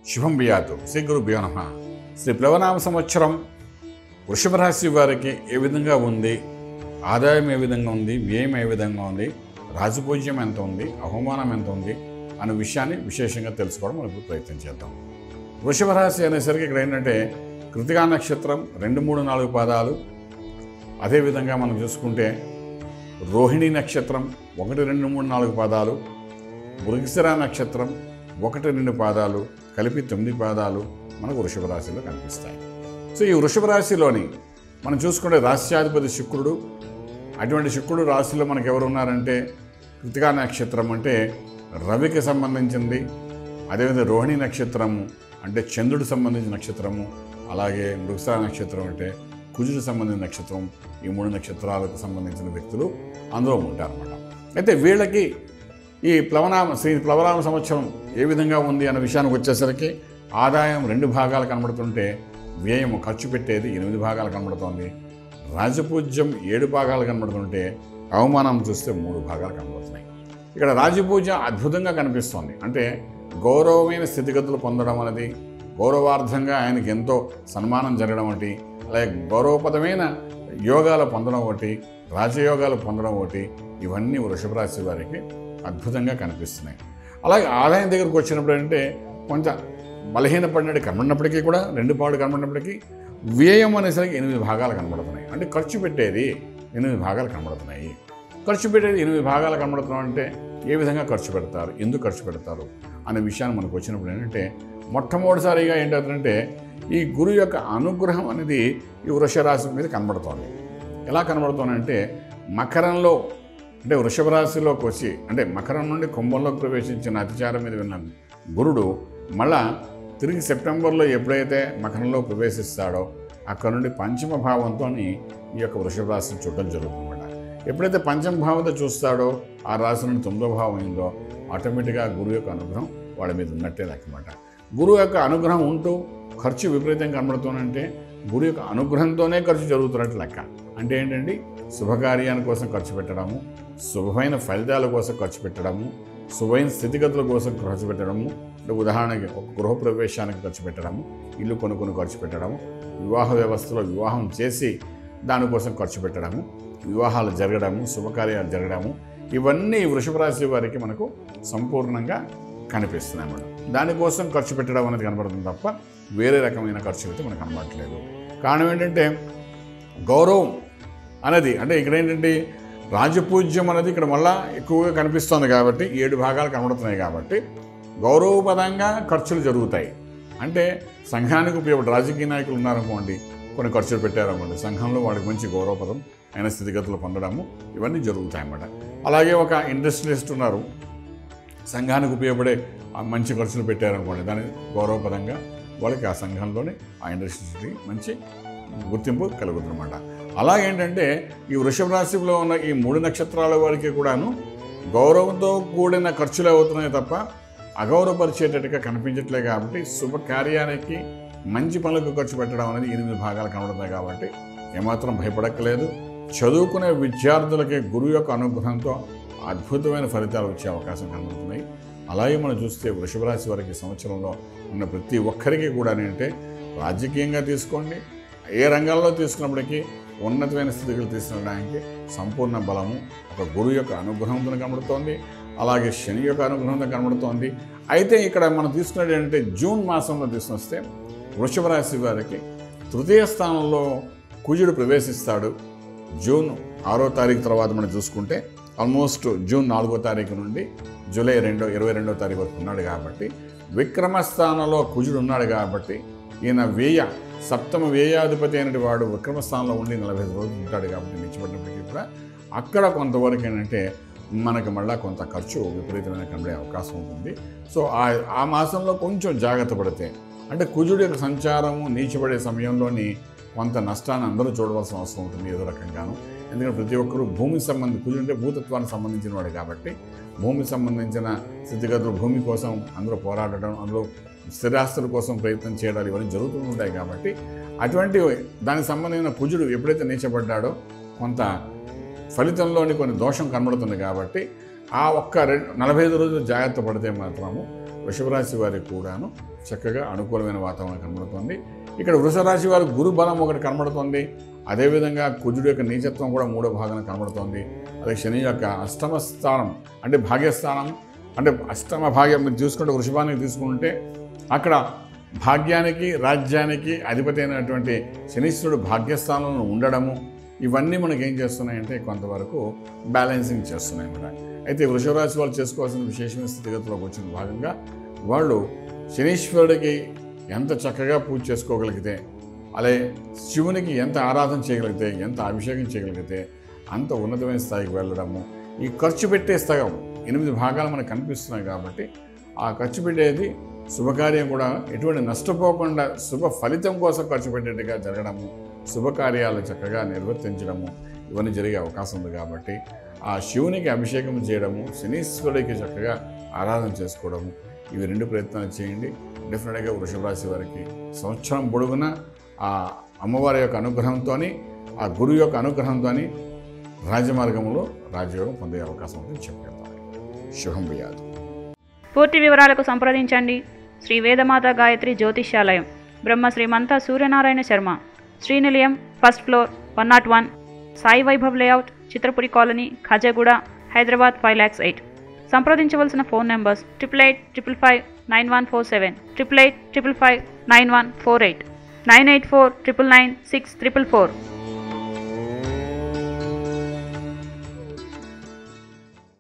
శుభం బియాతు శ్రీ గురుభ్యో నమ శ్రీ ప్లవనామ సంవత్సరం వృషభ రాశి వారికి ఏ విధంగా ఉంది ఆదాయం ఏ విధంగా ఉంది వ్యయం ఏ విధంగా ఉంది రాజపూజ్యం ఎంత ఉంది అవమానం ఎంత ఉంది అనే విషయాన్ని విశేషంగా తెలుసుకోవడం మనకు ప్రయత్నం చేద్దాం వృషభ రాశి అనేసరికి ఇక్కడ ఏంటంటే కృతికా నక్షత్రం రెండు మూడు నాలుగు పాదాలు అదేవిధంగా మనం చూసుకుంటే రోహిణి నక్షత్రం ఒకటి రెండు మూడు నాలుగు పాదాలు మృగశిర నక్షత్రం ఒకటి రెండు పాదాలు కలిపి తొమ్మిది పాదాలు మనకు వృషభ రాశిలో కనిపిస్తాయి సో ఈ వృషభ రాశిలోని మనం చూసుకుంటే రాశ్యాధిపతి శుక్రుడు అటువంటి శుక్రుడు రాశిలో మనకు ఎవరు ఉన్నారంటే కృతికా నక్షత్రం అంటే రవికి సంబంధించింది అదేవిధంగా రోహిణి నక్షత్రము అంటే చంద్రుడు సంబంధించిన నక్షత్రము అలాగే మృగశిర నక్షత్రం అంటే కుజుడు సంబంధించిన నక్షత్రం ఈ మూడు నక్షత్రాలకు సంబంధించిన వ్యక్తులు అందులో ఉంటారన్నమాట అయితే వీళ్ళకి ఈ ప్లవనామ శ్రీ ప్లవనామ సంవత్సరం ఏ విధంగా ఉంది అన్న విషయానికి వచ్చేసరికి ఆదాయం రెండు భాగాలు కనబడుతుంటే వ్యయం ఖర్చు పెట్టేది ఎనిమిది భాగాలు కనబడుతోంది రాజపూజ్యం ఏడు భాగాలు కనబడుతుంటే అవమానం చూస్తే మూడు భాగాలు కనబడుతున్నాయి ఇక్కడ రాజపూజ అద్భుతంగా కనిపిస్తోంది అంటే గౌరవమైన స్థితిగతులు పొందడం అనేది గౌరవార్థంగా ఆయనకి ఎంతో సన్మానం జరగడం ఒకటి అలాగే గౌరవపదమైన యోగాలు పొందడం ఒకటి రాజయోగాలు పొందడం ఒకటి ఇవన్నీ వృషభ రాశి వారికి అద్భుతంగా కనిపిస్తున్నాయి అలాగే ఆదాయం దగ్గరకు వచ్చినప్పుడు అంటే కొంత బలహీనపడినట్టు కనబడినప్పటికీ కూడా రెండు పాడు కనబడినప్పటికీ వ్యయం అనేసరికి ఎనిమిది భాగాలు కనబడుతున్నాయి అంటే ఖర్చు పెట్టేది ఎనిమిది భాగాలు కనబడుతున్నాయి ఖర్చు పెట్టేది ఎనిమిది భాగాలు కనబడుతున్నాం అంటే ఏ విధంగా ఖర్చు పెడతారు ఎందుకు ఖర్చు పెడతారు అనే విషయాన్ని మనకు వచ్చినప్పుడు ఏంటంటే మొట్టమొదటిసారిగా ఏంటంటే ఈ గురు యొక్క అనుగ్రహం అనేది ఈ వృష రాశి మీద కనబడుతోంది ఎలా కనబడుతోందంటే మకరంలో అంటే వృషభ రాశిలోకి వచ్చి అంటే మకరం నుండి కుంభంలోకి ప్రవేశించిన అతిచారం మీద విన్న గురుడు మళ్ళా తిరిగి సెప్టెంబర్లో ఎప్పుడైతే మకరంలో ప్రవేశిస్తాడో అక్కడ నుండి పంచమ భావంతో ఈ యొక్క వృషభ రాశిని చూడడం జరుగుతుందన్నమాట ఎప్పుడైతే పంచమ భావంతో చూస్తాడో ఆ రాశి నుండి తొమ్మిదో భావం అయిందో ఆటోమేటిక్గా గురువు యొక్క అనుగ్రహం వాళ్ళ మీద ఉన్నట్టే లెక్కమాట గురువు యొక్క అనుగ్రహం ఉంటూ ఖర్చు విపరీతంగా కనబడుతుందంటే గురువు యొక్క అనుగ్రహంతోనే ఖర్చు జరుగుతున్నట్టు లెక్క అంటే ఏంటండి శుభకార్యాల కోసం ఖర్చు పెట్టడము శుభమైన ఫలితాల కోసం ఖర్చు పెట్టడము శుభమైన స్థితిగతుల కోసం ఖర్చు పెట్టడము అంటే ఉదాహరణకి ఒక గృహ ప్రవేశానికి ఖర్చు పెట్టడము ఇల్లు కొనుక్కొని ఖర్చు పెట్టడము వివాహ వ్యవస్థలో వివాహం చేసి దానికోసం ఖర్చు పెట్టడము వివాహాలు జరగడము శుభకార్యాలు జరగడము ఇవన్నీ వృషభ రాశి వారికి మనకు సంపూర్ణంగా కనిపిస్తున్నాయి అన్నమాట దానికోసం ఖర్చు పెట్టడం అనేది కనబడుతుంది తప్ప వేరే రకమైన ఖర్చులు అయితే మనకు కనబడట్లేదు కారణం ఏంటంటే గౌరవం అనేది అంటే ఇక్కడ ఏంటంటే రాజపూజ్యం అనేది ఇక్కడ మళ్ళా ఎక్కువగా కనిపిస్తుంది కాబట్టి ఏడు భాగాలు కనబడుతున్నాయి కాబట్టి గౌరవపదంగా ఖర్చులు జరుగుతాయి అంటే సంఘానికి ఉపయోగపడే రాజకీయ నాయకులు ఉన్నారనుకోండి కొన్ని ఖర్చులు పెట్టారనుకోండి సంఘంలో వాడికి మంచి గౌరవపదం అయిన స్థితిగతులు పొందడము ఇవన్నీ జరుగుతాయి అన్నమాట అలాగే ఒక ఇండస్ట్రియలిస్ట్ ఉన్నారు సంఘానికి ఉపయోగపడే ఆ మంచి ఖర్చులు పెట్టారనుకోండి దాని గౌరవపదంగా వాళ్ళకి ఆ సంఘంలోనే ఆ ఇండస్ట్రీకి మంచి గుర్తింపు కలుగుతుందన్నమాట అలాగేంటంటే ఈ వృషభ రాశిలో ఉన్న ఈ మూడు నక్షత్రాల వారికి కూడాను గౌరవంతో కూడిన ఖర్చులు అవుతున్నాయి తప్ప అగౌరవపరిచేటట్టుగా కనిపించట్లే కాబట్టి శుభకార్యానికి మంచి పనులకు ఖర్చు పెట్టడం అనేది ఎనిమిది భాగాలు కనబడుతున్నాయి కాబట్టి ఏమాత్రం భయపడక్కలేదు చదువుకునే విద్యార్థులకి గురువు యొక్క అనుగ్రహంతో అద్భుతమైన ఫలితాలు వచ్చే అవకాశం కనబడుతున్నాయి అలాగే మనం చూస్తే వృషభ రాశి వారికి ఈ సంవత్సరంలో ఉన్న ప్రతి ఒక్కరికి కూడా ఏంటంటే రాజకీయంగా తీసుకోండి ఏ రంగాల్లో తీసుకున్నప్పటికీ ఉన్నతమైన స్థితిగతులు తీసుకురావడానికి సంపూర్ణ బలము ఒక గురువు యొక్క అనుగ్రహంతో కనబడుతోంది అలాగే శని యొక్క అనుగ్రహంతో కనబడుతోంది అయితే ఇక్కడ మనం తీసుకున్నది ఏంటంటే జూన్ మాసంలో తీసుకొస్తే వృషభ రాశి వారికి తృతీయ స్థానంలో కుజుడు ప్రవేశిస్తాడు జూన్ ఆరో తారీఖు తర్వాత మనం చూసుకుంటే ఆల్మోస్ట్ జూన్ నాలుగో తారీఖు నుండి జూలై రెండో ఇరవై రెండో తారీఖు వరకు ఉన్నాడు కాబట్టి విక్రమ స్థానంలో కుజుడు ఉన్నాడు కాబట్టి ఈయన వ్యయ సప్తమ వ్యయాధిపతి అయినటి వాడు విక్రమ స్థానంలో ఉండి నలభై ఐదు రోజులు ఉంటాడు కాబట్టి నిలిచిపడినప్పటికీ కూడా అక్కడ కొంతవరకు ఏంటంటే మనకి మళ్ళీ కొంత ఖర్చు విపరీతమైన కనబడే అవకాశం ఉంటుంది సో ఆ ఆ మాసంలో కొంచెం జాగ్రత్త పడితే అంటే కుజుడి యొక్క సంచారము నీచబడే సమయంలోని కొంత నష్టాన్ని అందరూ చూడవలసిన అవసరం ఉంటుంది ఏదో రకంగాను ఎందుకంటే ప్రతి ఒక్కరూ భూమికి సంబంధించి కుజుడు అంటే భూతత్వానికి సంబంధించిన వాడు కాబట్టి భూమికి సంబంధించిన స్థితిగతులు భూమి కోసం అందరూ పోరాడడం అందులో స్థిరాస్తుల కోసం ప్రయత్నం చేయడాలు ఇవన్నీ జరుగుతూ ఉంటాయి కాబట్టి అటువంటి దానికి సంబంధించిన కుజుడు ఎప్పుడైతే నీచబడ్డాడో కొంత ఫలితంలోని కొన్ని దోషం కనబడుతుంది కాబట్టి ఆ ఒక్క రెండు నలభై ఐదు రోజులు జాగ్రత్త పడితే మాత్రము వృషభ రాశి వారికి కూడాను చక్కగా అనుకూలమైన వాతావరణం కనబడుతుంది ఇక్కడ వృషభ రాశి వారికి గురు బలం ఒకటి కనబడుతుంది అదేవిధంగా కుజుడు యొక్క నీచత్వం కూడా మూడో భాగం కనబడుతోంది అదే శని యొక్క అష్టమ స్థానం అంటే భాగ్యస్థానం అంటే అష్టమ భాగ్యం మీరు చూసుకుంటే వృషభానికి తీసుకుంటే అక్కడ భాగ్యానికి రాజ్యానికి అధిపతి అయినటువంటి శనీశ్వరుడు భాగ్యస్థానంలో ఉండడము ఇవన్నీ మనకి ఏం చేస్తున్నాయంటే కొంతవరకు బ్యాలెన్సింగ్ చేస్తున్నాయి అన్నమాట అయితే వృషభ రాశి వాళ్ళు చేసుకోవాల్సిన విశేషమైన స్థితిగతులకు వచ్చిన భాగంగా వాళ్ళు శనీశ్వరుడికి ఎంత చక్కగా పూజ చేసుకోగలిగితే అలాగే శివునికి ఎంత ఆరాధన చేయగలిగితే ఎంత అభిషేకం చేయగలిగితే అంత ఉన్నతమైన స్థాయికి వెళ్ళడము ఈ ఖర్చు పెట్టే స్థాయి ఎనిమిది భాగాలు మనకు కనిపిస్తున్నాయి కాబట్టి ఆ ఖర్చు పెట్టేది శుభకార్యం కూడా ఎటువంటి నష్టపోకుండా శుభ ఫలితం కోసం ఖర్చు పెట్టేట్టుగా జరగడము శుభకార్యాలు చక్కగా నిర్వర్తించడము ఇవన్నీ జరిగే అవకాశం ఉంది కాబట్టి ఆ శివునికి అభిషేకం చేయడము శనీశ్వరుడికి చక్కగా ఆరాధన చేసుకోవడము ఇవి రెండు ప్రయత్నాలు చేయండి డెఫినెట్గా వృషభ రాశి వారికి సంవత్సరం పొడుగున ఆ అమ్మవారి యొక్క అనుగ్రహంతో ఆ గురువు యొక్క అనుగ్రహంతో రాజమార్గంలో రాజయోగం పొందే అవకాశం ఉందని చెప్పగలుగుతాను శుభం వ్యాధి పూర్తి వివరాలకు సంప్రదించండి శ్రీ వేదమాత గాయత్రి జ్యోతిష్యాలయం Brahma Srimanta Suryanarayana Sharma Srinilayam first floor one nought one Sai Vaibhav layout Chitrapuri colony Khajaguda Hyderabad five lakhs eight సంప్రదించవలసిన phone numbers triple eight triple five nine one four seven triple eight triple five nine one four eight nine eight four triple nine six triple four